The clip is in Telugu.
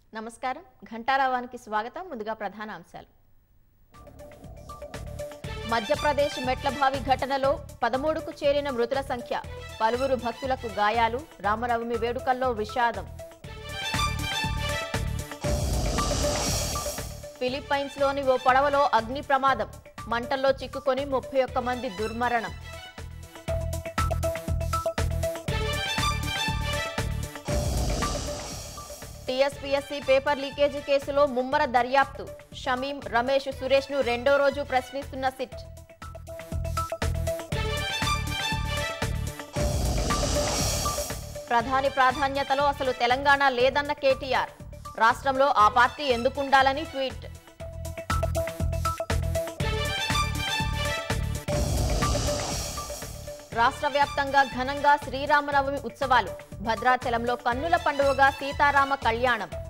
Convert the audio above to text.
నమస్కారం ఘంటారావానికి స్వాగతం ముందుగా ప్రధాన అంశాలు మధ్యప్రదేశ్ మెట్లభావి ఘటనలో పదమూడుకు చేరిన మృతుల సంఖ్య పలువురు భక్తులకు గాయాలు రామనవమి వేడుకల్లో విషాదం ఫిలిప్పైన్స్లోని ఓ పడవలో అగ్ని ప్రమాదం మంటల్లో చిక్కుకొని ముప్పై ఒక్క మంది దుర్మరణం టీఎస్పీఎస్సీ పేపర్ లీకేజీ కేసులో ముమ్మర దర్యాప్తు షమీం రమేష్ సురేష్ ను రెండో రోజు ప్రశ్నిస్తున్న సిట్ ప్రధాని ప్రాధాన్యతలో అసలు తెలంగాణ లేదన్న కేటీఆర్ రాష్ట్రంలో ఆ పార్టీ ఎందుకుండాలని ట్వీట్ రాష్ట్ర వ్యాప్తంగా ఘనంగా శ్రీరామనవమి ఉత్సవాలు భద్రాచలంలో కన్నుల పండుగగా సీతారామ కళ్యాణం